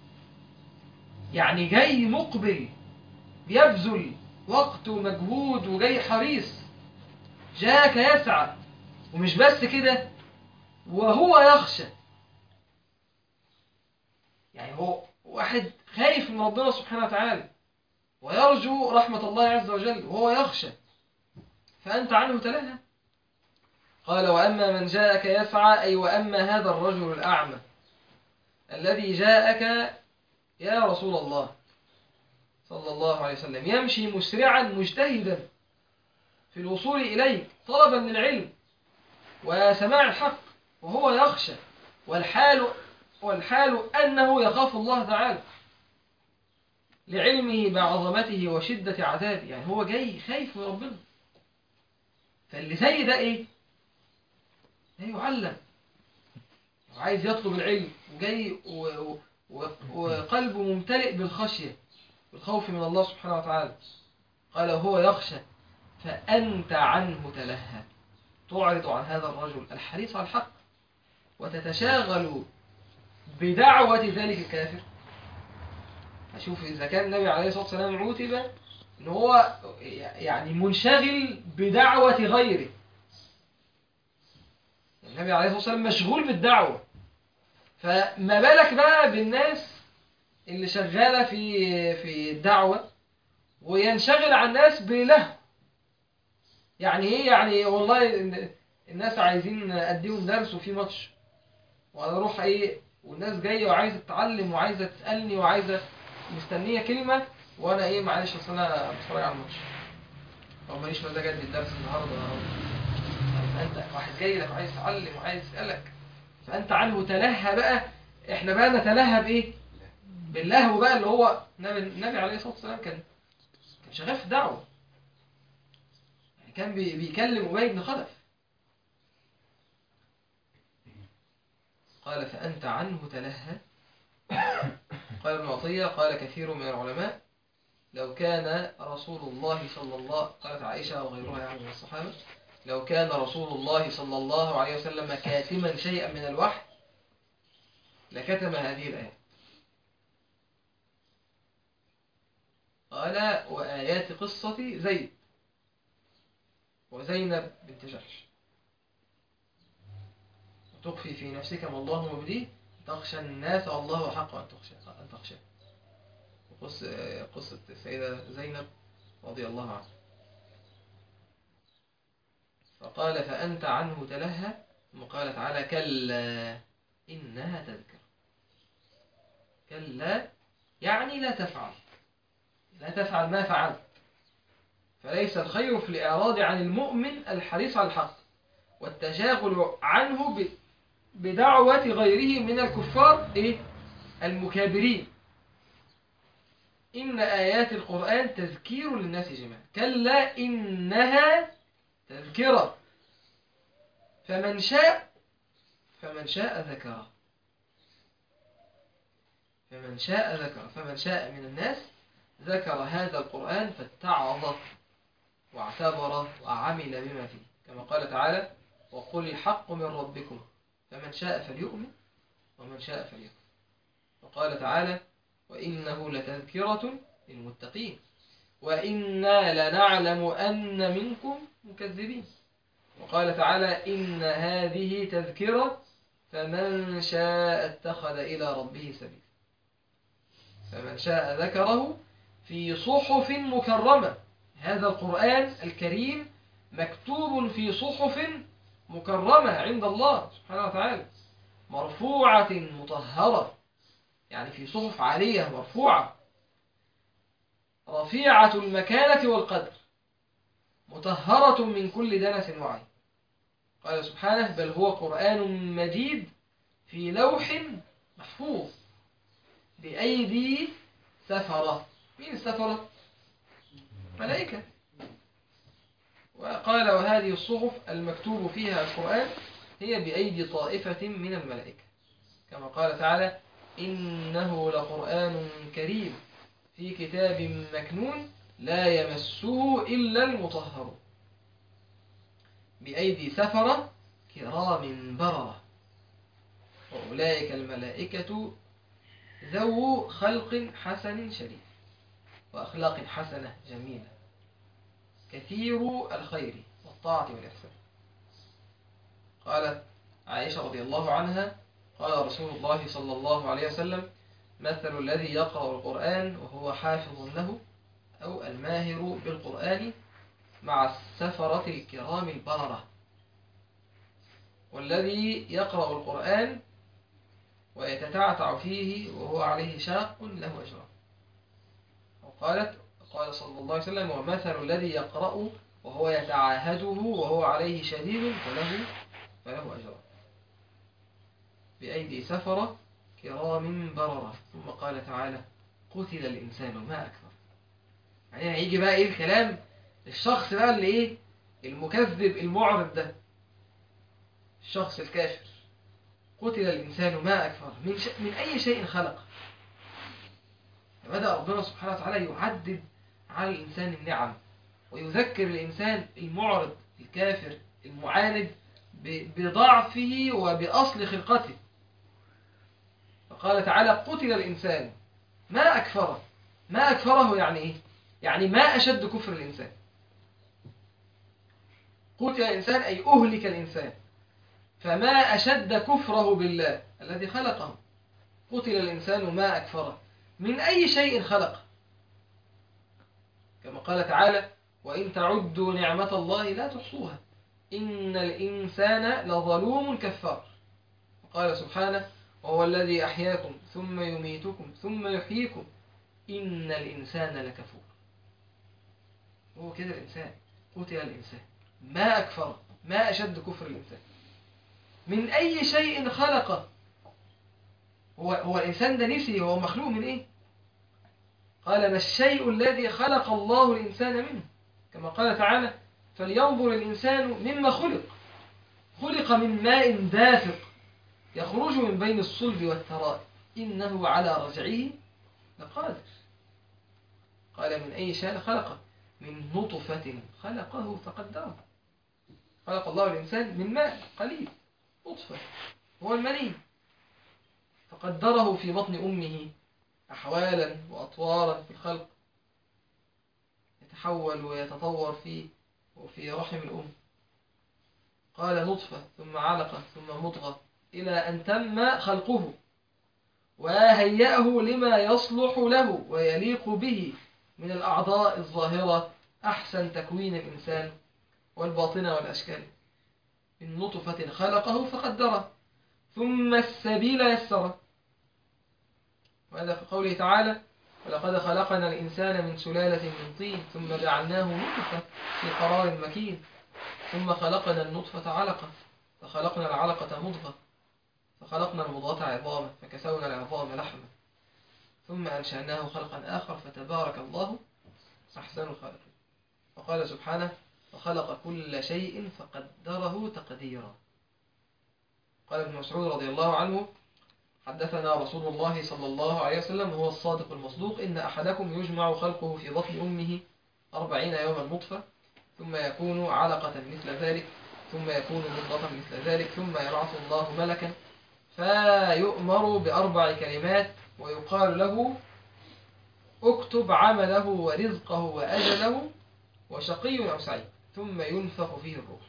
يعني جاي مقبل بيبذل وقت ومجهود وجاي حريص جاءك يسعى ومش بس كده وهو يخشى يعني هو واحد خايف من ربنا سبحانه وتعالى ويرجو رحمة الله عز وجل وهو يخشى فأنت عنه تلهى قال وأما من جاءك يسعى أي وأما هذا الرجل الأعمى الذي جاءك يا رسول الله صلى الله عليه وسلم يمشي مسرعا مجتهدا في الوصول إليك طلبا للعلم وسماع الحق وهو يخشى والحال والحال أنه يخاف الله تعالى لعلمه بعظمته وشدة عذابه يعني هو جاي خايف من ربنا فاللي زي ده ايه ده يعلم وعايز يطلب العلم وجاي و... و... وقلبه ممتلئ بالخشية بالخوف من الله سبحانه وتعالى قال وهو يخشى فأنت عنه تلهى تعرض عن هذا الرجل الحريص على الحق وتتشاغل بدعوة ذلك الكافر أشوف إذا كان النبي عليه الصلاة والسلام عوتب إن هو يعني منشغل بدعوة غيره النبي عليه الصلاة والسلام مشغول بالدعوة فما بالك بقى بالناس اللي شغالة في في الدعوة وينشغل عن الناس بلهو يعني ايه يعني والله الناس عايزين اديهم درس وفي ماتش وانا اروح ايه والناس جايه وعايزه تتعلم وعايزه تسالني وعايزه مستنيه كلمه وانا ايه معلش اصل انا بتفرج على الماتش او ماليش مزاج ادي الدرس النهارده انت واحد جاي لك وعايز يتعلم وعايز يسالك فانت عنه تلهى بقى احنا بقى نتلهى بايه باللهو بقى اللي هو النبي النبي عليه الصلاه والسلام كان كان شغال في الدعوه يعني كان بي بيكلم ابي بن خلف قال فأنت عنه تلهى قال ابن عطية قال كثير من العلماء لو كان رسول الله صلى الله قالت عائشة وغيرها يعني من الصحابة لو كان رسول الله صلى الله عليه وسلم كاتما شيئا من الوحي لكتم هذه الآية قال وآيات قصة زيد وزينب بنت جحش تخفي في نفسك ما الله مبديه تخشى الناس والله حق أن تخشى أن تخشى قصة قصة السيدة زينب رضي الله عنها فقال فأنت عنه تلهى ثم قال تعالى كلا إنها تذكر كلا يعني لا تفعل لا تفعل ما فعلت فليس الخير في الإعراض عن المؤمن الحريص على الحق والتشاغل عنه بدعوة غيره من الكفار إيه؟ المكابرين إن آيات القرآن تذكير للناس جميعا كلا إنها تذكرة فمن شاء فمن شاء ذكره فمن شاء ذكر فمن شاء من الناس ذكر هذا القرآن فاتعظ واعتبر وعمل بما فيه كما قال تعالى وقل الحق من ربكم فمن شاء فليؤمن ومن شاء فليكفر وقال تعالى وإنه لتذكرة للمتقين وإنا لنعلم أن منكم مكذبين وقال تعالى إن هذه تذكرة فمن شاء اتخذ إلى ربه سبيلا فمن شاء ذكره في صحف مكرمة هذا القرآن الكريم مكتوب في صحف مكرمة عند الله سبحانه وتعالى مرفوعة مطهرة يعني في صحف عالية مرفوعة رفيعة المكانة والقدر مطهرة من كل دنس وعين قال سبحانه بل هو قرآن مجيد في لوح محفوظ بأيدي سفرة مين السفرة؟ ملائكة وقال وهذه الصحف المكتوب فيها القرآن هي بأيدي طائفة من الملائكة كما قال تعالى إنه لقرآن كريم في كتاب مكنون لا يمسه إلا المطهر بأيدي سفرة كرام بررة وأولئك الملائكة ذو خلق حسن شريف وأخلاق حسنة جميلة كثير الخير والطاعة والإحسان قالت عائشة رضي الله عنها قال رسول الله صلى الله عليه وسلم مثل الذي يقرأ القرآن وهو حافظ له أو الماهر بالقرآن مع السفرة الكرام البررة والذي يقرأ القرآن ويتتعتع فيه وهو عليه شاق له أجران وقالت قال صلى الله عليه وسلم ومثل الذي يقرأ وهو يتعاهده وهو عليه شديد فله فله أجران بأيدي سفرة كرام بررة ثم قال تعالى قتل الإنسان ما أكثر يعني هيجي بقى إيه الكلام الشخص بقى اللي إيه المكذب المعرض ده الشخص الكافر قتل الإنسان ما أكثر من, ش... من أي شيء خلق بدأ ربنا سبحانه وتعالى يعدد على الإنسان النعم ويذكر الإنسان المعرض الكافر المعاند ب... بضعفه وبأصل خلقته فقال تعالى قتل الإنسان ما أكفره ما أكفره يعني إيه يعني ما أشد كفر الإنسان قتل الإنسان أي أهلك الإنسان فما أشد كفره بالله الذي خلقه قتل الإنسان ما أكفره من أي شيء خلق كما قال تعالى وإن تعدوا نعمة الله لا تحصوها إن الإنسان لظلوم كفار وقال سبحانه وهو الذي أحياكم ثم يميتكم ثم يحييكم إن الإنسان لكفور هو كده الإنسان قتل الإنسان ما أكفره ما أشد كفر الإنسان من أي شيء خلقه هو, هو الإنسان ده نسي هو مخلوق من إيه قال ما الشيء الذي خلق الله الإنسان منه كما قال تعالى فلينظر الإنسان مما خلق خلق من ماء دافق يخرج من بين الصلب والترائب إنه على رجعه لقادر قال من أي شيء خلقه من نطفة خلقه فقدره خلق الله الإنسان من ماء قليل نطفة هو المني فقدره في بطن أمه أحوالا وأطوارا في الخلق يتحول ويتطور فيه وفي رحم الأم قال نطفة ثم علقة ثم مضغة إلى أن تم خلقه وهيأه لما يصلح له ويليق به من الأعضاء الظاهرة أحسن تكوين الإنسان والباطنة والأشكال من نطفة خلقه فقدره ثم السبيل يسره وهذا في قوله تعالى ولقد خلقنا الإنسان من سلالة من طين ثم جعلناه نطفة في قرار مكين ثم خلقنا النطفة علقة فخلقنا العلقة مضغة فخلقنا المضغة عظاما فكسونا العظام لحما ثم أنشأناه خلقا آخر فتبارك الله أحسن الخالقين وقال سبحانه وخلق كل شيء فقدره تقديرا قال ابن مسعود رضي الله عنه حدثنا رسول الله صلى الله عليه وسلم هو الصادق المصدوق إن أحدكم يجمع خلقه في بطن أمه أربعين يوما نطفة ثم يكون علقة مثل ذلك ثم يكون مضغة مثل ذلك ثم يبعث الله ملكا فيؤمر بأربع كلمات ويقال له اكتب عمله ورزقه وأجله وشقي أو سعيد ثم ينفخ فيه الروح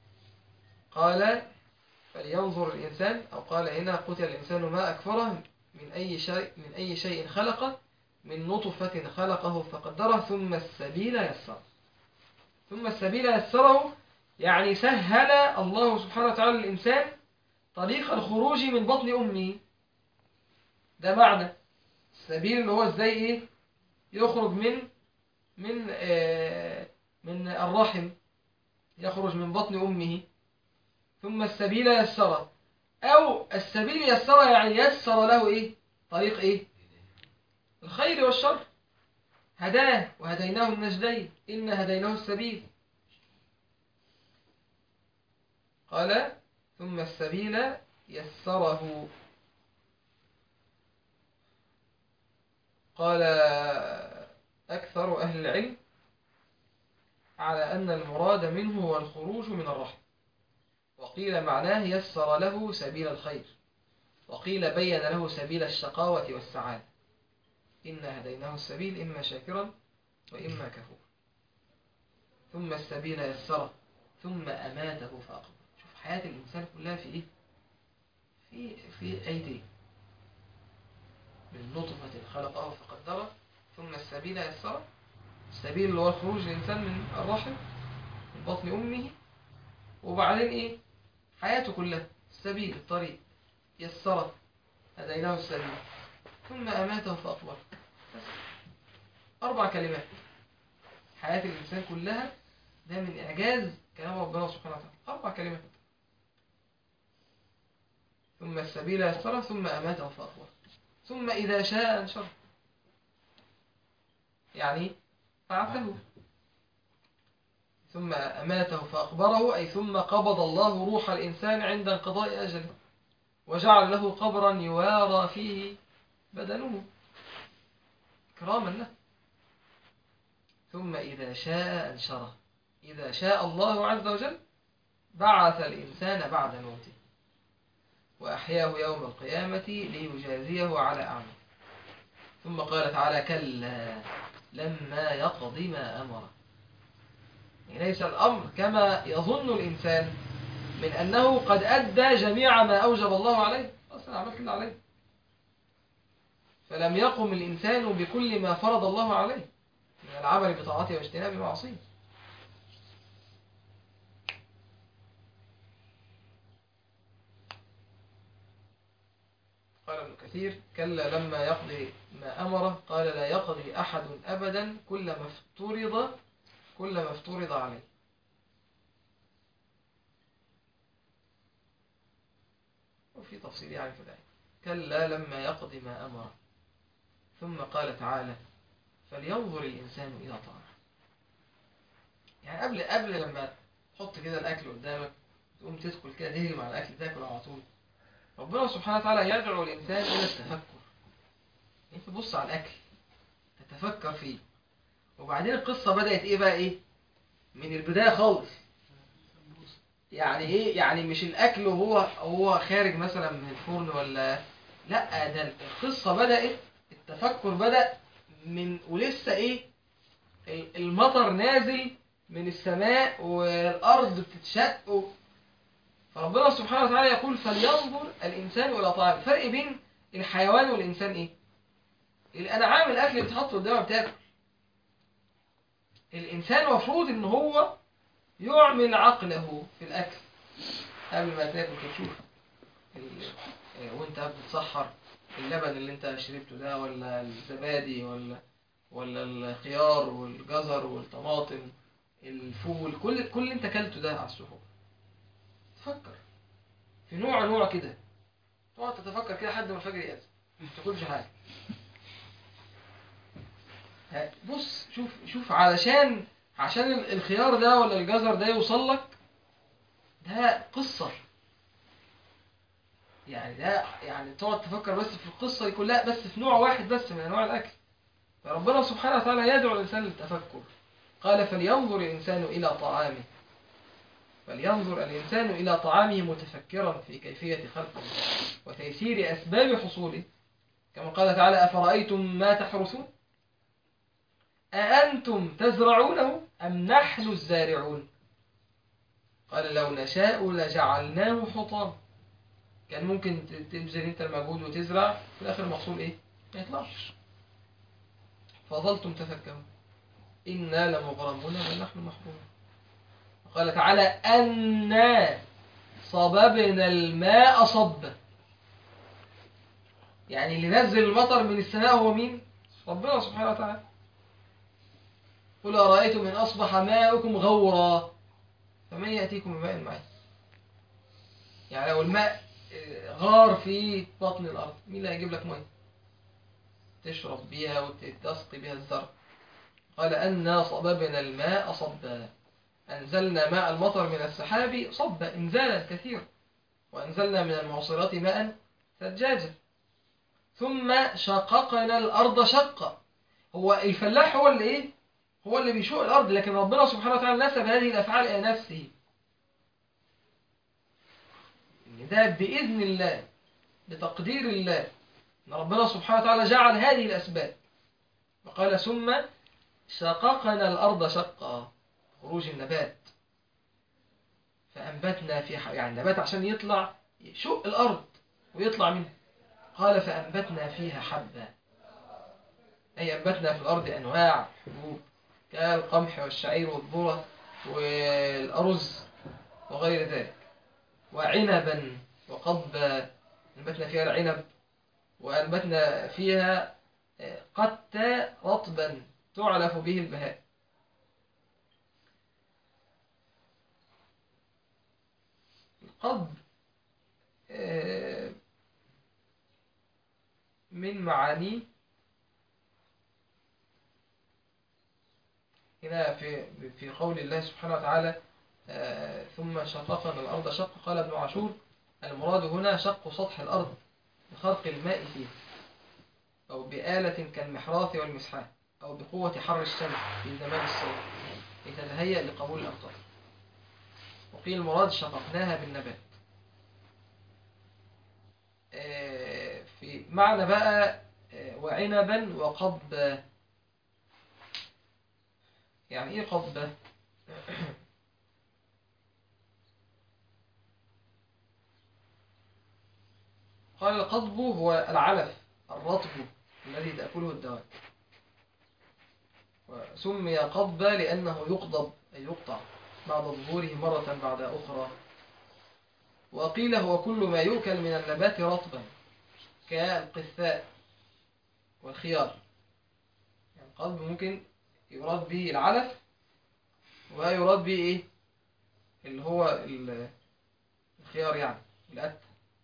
قال فلينظر الإنسان أو قال هنا قتل الإنسان ما أكفره من أي شيء من أي شيء خلقه من نطفة خلقه فقدره ثم السبيل يسره ثم السبيل يسره يعني سهل الله سبحانه وتعالى للإنسان طريق الخروج من بطن أمه ده معنى السبيل اللي هو ازاي ايه يخرج من من آه من الرحم يخرج من بطن أمه ثم السبيل يسره أو السبيل يسره يعني يسر له إيه طريق إيه الخير والشر هداه وهديناه النجدين إن هديناه السبيل قال ثم السبيل يسره قال أكثر أهل العلم على أن المراد منه هو الخروج من الرحم وقيل معناه يسر له سبيل الخير وقيل بين له سبيل الشقاوة والسعادة إنا هديناه السبيل إما شاكرا وإما كفور ثم السبيل يسره ثم أماته فأقبر شوف حياة الإنسان كلها في إيه في في أيديه من نطفة خلقه فقدره ثم السبيل يسره السبيل اللي هو الخروج الإنسان من الرحم من بطن أمه وبعدين إيه حياته كلها السبيل الطريق يسره هديناه السبيل ثم أماته فأقبره بس أربع كلمات حياة الإنسان كلها ده من إعجاز كلام ربنا سبحانه وتعالى أربع كلمات ثم السبيل يسره ثم أماته فأقبره ثم إذا شاء أنشره يعني بعثه ثم أماته فأقبره أي ثم قبض الله روح الإنسان عند انقضاء أجله وجعل له قبرا يوارى فيه بدنه إكراما له ثم إذا شاء أنشره إذا شاء الله عز وجل بعث الإنسان بعد موته وأحياه يوم القيامة ليجازيه على أعماله ثم قال تعالى كلا لما يقض ما أمره يعني ليس الأمر كما يظن الإنسان من أنه قد أدى جميع ما أوجب الله عليه أصلا عملت اللي عليه فلم يقم الإنسان بكل ما فرض الله عليه من العمل بطاعته واجتناب معصيه قال ابن كثير كلا لما يقضي ما أمره قال لا يقضي أحد أبدا كل ما افترض كل ما افترض عليه وفي تفصيل يعني في الآية كلا لما يقضي ما أمره ثم قال تعالى فلينظر الإنسان إلى طعامه يعني قبل قبل لما تحط كده الأكل قدامك تقوم تدخل كده تهجم على الأكل تاكل على طول ربنا سبحانه وتعالى يدعو الإنسان إلى التفكر أنت تبص على الأكل تتفكر فيه وبعدين القصة بدأت إيه بقى إيه من البداية خالص يعني إيه يعني مش الأكل وهو هو خارج مثلا من الفرن ولا لا ده القصة بدأت التفكر بدأ من ولسه إيه المطر نازل من السماء والأرض بتتشق و... فربنا سبحانه وتعالى يقول فلينظر الإنسان إلى طعام الفرق بين الحيوان والإنسان إيه الأنعام الأكل اللي بتحط قدامها بتاكل الإنسان مفروض إن هو يعمل عقله في الأكل قبل ما تاكل تشوف وانت بتسحر اللبن اللي انت شربته ده ولا الزبادي ولا ولا الخيار والجزر والطماطم الفول كل كل اللي انت اكلته ده على السحور تفكر في نوع نوع كده تقعد تتفكر كده لحد ما الفجر يأذن ما تاكلش حاجه بص شوف شوف علشان عشان الخيار ده ولا الجزر ده يوصل لك ده قصة يعني ده يعني تقعد تفكر بس في القصة دي كلها بس في نوع واحد بس من أنواع الأكل فربنا سبحانه وتعالى يدعو الإنسان للتفكر قال فلينظر الإنسان إلى طعامه فلينظر الإنسان إلى طعامه متفكرا في كيفية خلقه وتيسير أسباب حصوله كما قال تعالى أفرأيتم ما تحرثون أأنتم تزرعونه أم نحن الزارعون قال لو نشاء لجعلناه حطام كان ممكن ت- تبذل انت المجهود وتزرع في الاخر المحصول ايه ما يطلعش فظلتم تفكرون انا لمغرمون بل نحن محرومون قال تعالى انا صببنا الماء صبا يعني اللي نزل المطر من السماء هو مين ربنا سبحانه وتعالى قل أرأيتم إن أصبح ماؤكم غورا فمن يأتيكم بماء معين يعني لو الماء آه، غار في بطن الأرض مين اللي هيجيب لك مية تشرب بيها وتسقي بها الزرع قال أنا صببنا الماء صبا أنزلنا ماء المطر من السحاب صبا إنزالا كثيرا وأنزلنا من المعصرات ماء ثجاجا ثم شققنا الأرض شقا هو الفلاح هو اللي إيه هو اللي بيشق الأرض لكن ربنا سبحانه وتعالى نسب هذه الأفعال إلى نفسه إن ده بإذن الله بتقدير الله إن ربنا سبحانه وتعالى جعل هذه الأسباب وقال ثم شققنا الأرض شقا خروج النبات فأنبتنا في ح... يعني النبات عشان يطلع يشق الأرض ويطلع منها قال فأنبتنا فيها حبا أي أنبتنا في الأرض أنواع حبوب كالقمح والشعير والذرة والأرز وغير ذلك وعنبا وقضبا أنبتنا فيها العنب وأنبتنا فيها قتى رطبا تعلف به البهاء القضب آه، من معانيه هنا في في قول الله سبحانه وتعالى آه، ثم شققنا الأرض شق قال ابن عاشور المراد هنا شق سطح الأرض بخرق الماء فيه أو بآلة كالمحراث والمسحاه أو بقوة حر الشمس في زمان الصيف لتتهيأ لقبول الأمطار وقيل المراد شققناها بالنبات آه، في معنى بقى آه، وعنبا وقضبا يعني ايه قضبة قال القضب هو العلف الرطب الذي تأكله الدواب وسمي قضبة لأنه يقضب أي يقطع بعد ظهوره مرة بعد أخرى وقيل هو كل ما يؤكل من النبات رطبا كالقثاء والخيار يعني القضب ممكن يراد به العلف ويراد به ايه اللي هو ال- الخيار يعني القت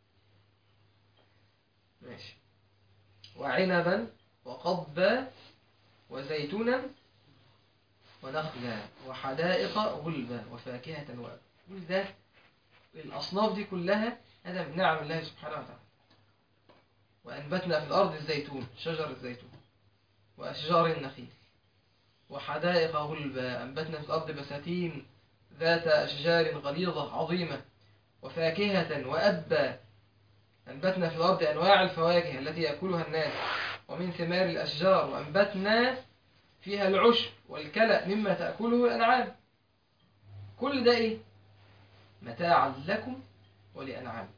ماشي وعنبا وقضبا وزيتونا ونخلا وحدائق غلبا وفاكهة وأبا كل ده الأصناف دي كلها هذا من نعم الله سبحانه وتعالى وأنبتنا في الأرض الزيتون شجر الزيتون وأشجار النخيل وحدائق غلبا أنبتنا في الأرض بساتين ذات أشجار غليظة عظيمة وفاكهة وأبا أنبتنا في الأرض أنواع الفواكه التي يأكلها الناس ومن ثمار الأشجار وأنبتنا فيها العشب والكلأ مما تأكله الأنعام كل ده إيه؟ متاعا لكم ولأنعامكم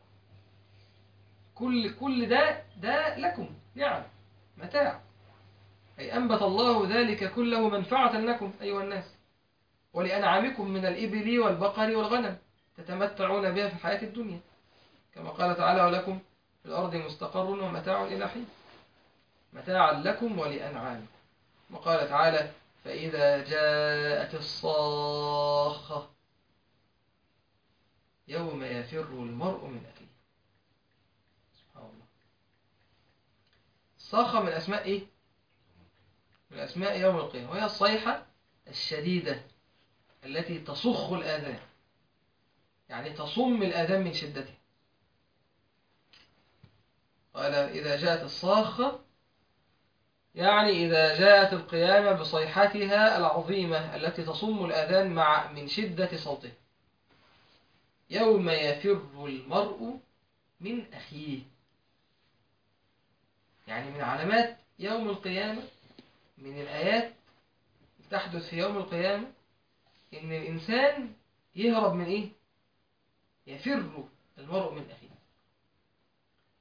كل كل ده ده لكم نعم متاع أي أنبت الله ذلك كله منفعة لكم أيها الناس ولأنعامكم من الإبل والبقر والغنم تتمتعون بها في الحياة الدنيا كما قال تعالى ولكم في الأرض مستقر ومتاع إلى حين متاعا لكم ولأنعامكم وقال تعالى فإذا جاءت الصاخة يوم يفر المرء من أخيه سبحان الله الصاخة من أسماء إيه؟ من أسماء يوم القيامة وهي الصيحة الشديدة التي تصخ الآذان يعني تصم الآذان من شدتها قال إذا جاءت الصاخة يعني إذا جاءت القيامة بصيحتها العظيمة التي تصم الآذان مع من شدة صوته يوم يفر المرء من أخيه يعني من علامات يوم القيامة من الآيات تحدث في يوم القيامة إن الإنسان يهرب من إيه؟ يفر المرء من أخيه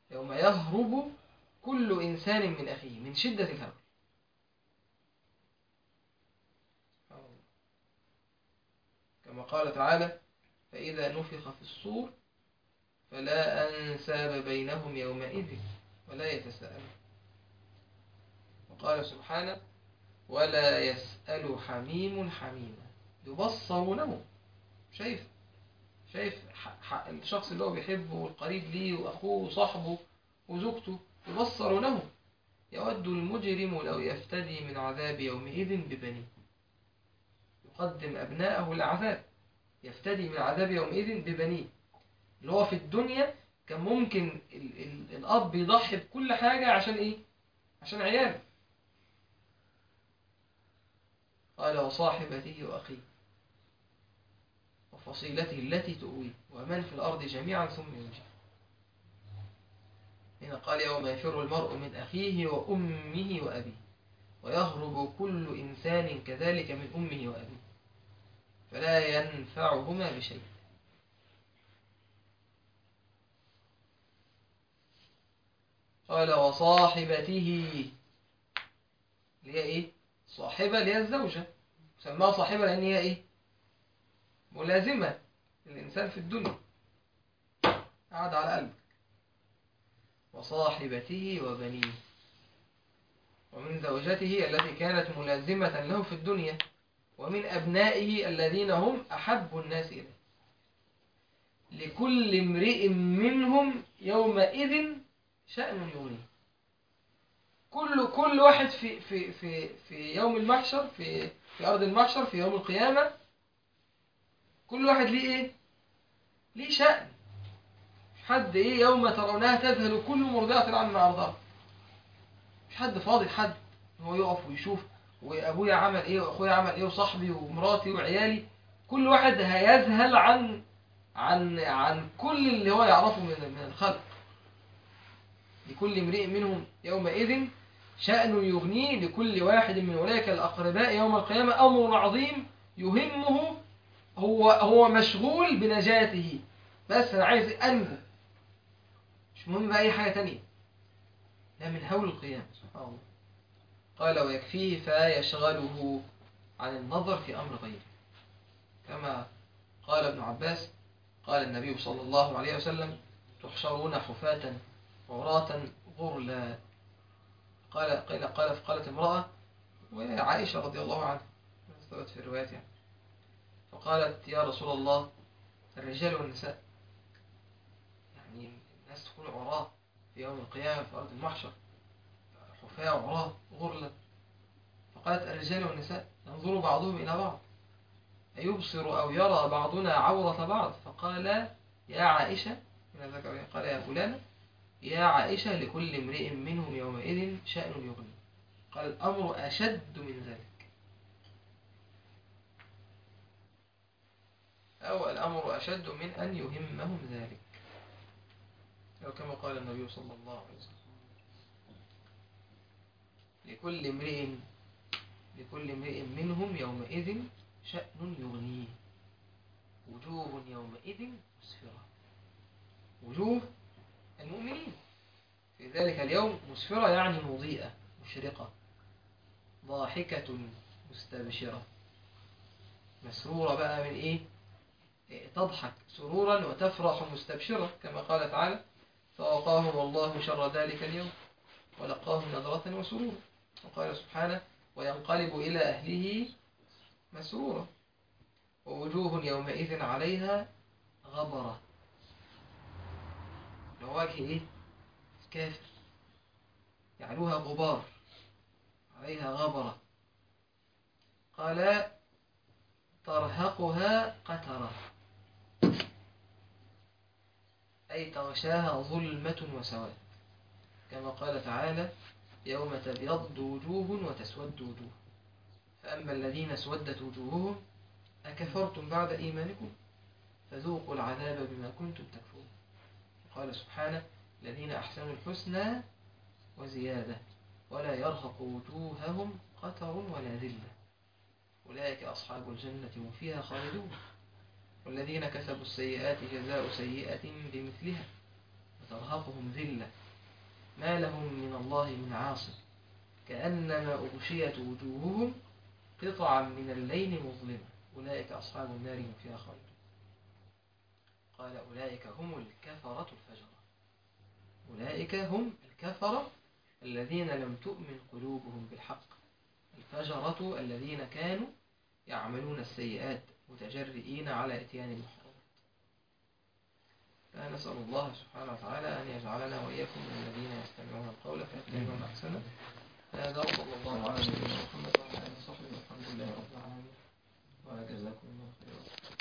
يوم يهرب كل إنسان من أخيه من شدة الهرب كما قال تعالى فإذا نفخ في الصور فلا أنساب بينهم يومئذ ولا يتساءلون وقال سبحانه ولا يسأل حميم حميما يبصرونه شايف شايف ح- ح- الشخص اللي هو بيحبه والقريب ليه وأخوه وصاحبه وزوجته يبصرونه يود المجرم لو يفتدي من عذاب يومئذ ببنيه يقدم أبناءه العذاب يفتدي من عذاب يومئذ ببنيه اللي هو في الدنيا كان ممكن ال ال الأب يضحي بكل حاجة عشان إيه؟ عشان عياله قال وصاحبته وأخيه وفصيلته التي تؤويه ومن في الأرض جميعا ثم ينجيه هنا قال يوم يفر المرء من أخيه وأمه وأبيه ويهرب كل إنسان كذلك من أمه وأبيه فلا ينفعهما بشيء قال وصاحبته اللي هي ايه صاحبة اللي هي الزوجة سماها صاحبة لأن هي ايه ملازمة للإنسان في الدنيا قاعد على قلبك وصاحبته وبنيه ومن زوجته التي كانت ملازمة له في الدنيا ومن أبنائه الذين هم أحب الناس إليه لكل امرئ منهم يومئذ شأن يغنيه كل كل واحد في في في في يوم المحشر في في أرض المحشر في يوم القيامة كل واحد ليه إيه؟ ليه شأن حد إيه يوم ترونها تذهل كل مرضعة عما أرضعت مش حد فاضي حد هو يقف ويشوف وأبويا عمل إيه وأخويا عمل إيه وصاحبي ومراتي وعيالي كل واحد هيذهل عن عن عن كل اللي هو يعرفه من من الخلق لكل امرئ منهم يومئذ شأن يغنيه لكل واحد من أولئك الأقرباء يوم القيامة أمر عظيم يهمه هو هو مشغول بنجاته بس أنا عايز أنجو مش مهم بقى أي حاجة تانية ده من هول القيامة سبحان الله قال ويكفيه فيشغله عن النظر في أمر غيره كما قال ابن عباس قال النبي صلى الله عليه وسلم تحشرون حفاة عراة غرلا قال قيل قال قالت امرأة وهي عائشة رضي الله عنها ثبت في الروايات يعني فقالت يا رسول الله الرجال والنساء يعني الناس تكون عراة في يوم القيامة في أرض المحشر حفاة عراة غرلا فقالت الرجال والنساء ينظر بعضهم إلى بعض أيبصر أو يرى بعضنا عورة بعض فقال يا عائشة من ذكر قال يا فلانة يا عائشة لكل امرئ منهم يومئذ شأن يغني قال الأمر أشد من ذلك أو الأمر أشد من أن يهمهم ذلك أو كما قال النبي صلى الله عليه وسلم لكل امرئ لكل امرئ منهم يومئذ شأن يغنيه وجوه يومئذ مسفرة وجوه المؤمنين في ذلك اليوم مسفرة يعني مضيئة مشرقة ضاحكة مستبشرة مسرورة بقى من إيه إيه، تضحك سرورا وتفرح مستبشرة كما قال تعالى فوقاهم الله شر ذلك اليوم ولقاهم نظرة وسرورا وقال سبحانه وينقلب إلى أهله مسرورا ووجوه يومئذ عليها غبرة لو وجه إيه كافر يعلوها غبار عليها غبرة قال ترهقها قترة أي تغشاها ظلمة وسواد كما قال تعالى يوم تبيض وجوه وتسود وجوه فأما الذين اسودت وجوههم أكفرتم بعد إيمانكم فذوقوا العذاب بما كنتم تكفرون قال سبحانه الذين أحسنوا الحسنى وزيادة ولا يرهق وجوههم قتر ولا ذلة أولئك أصحاب الجنة هم فيها خالدون والذين كسبوا السيئات جزاء سيئة بمثلها وترهقهم ذلة ما لهم من الله من عاصم كأنما أغشيت وجوههم قطعا من الليل مظلمة أولئك أصحاب النار هم فيها خالدون قال أولئك هم الكفرة الفجرة أولئك هم الكفرة الذين لم تؤمن قلوبهم بالحق الفجرة الذين كانوا يعملون السيئات متجرئين على إتيان المحرمات فنسأل الله سبحانه وتعالى أن يجعلنا وإياكم من الذين يستمعون القول فيتبعون أحسنه هذا وصلى الله على نبينا محمد وعلى آله وصحبه والحمد لله رب العالمين وجزاكم الله خيرا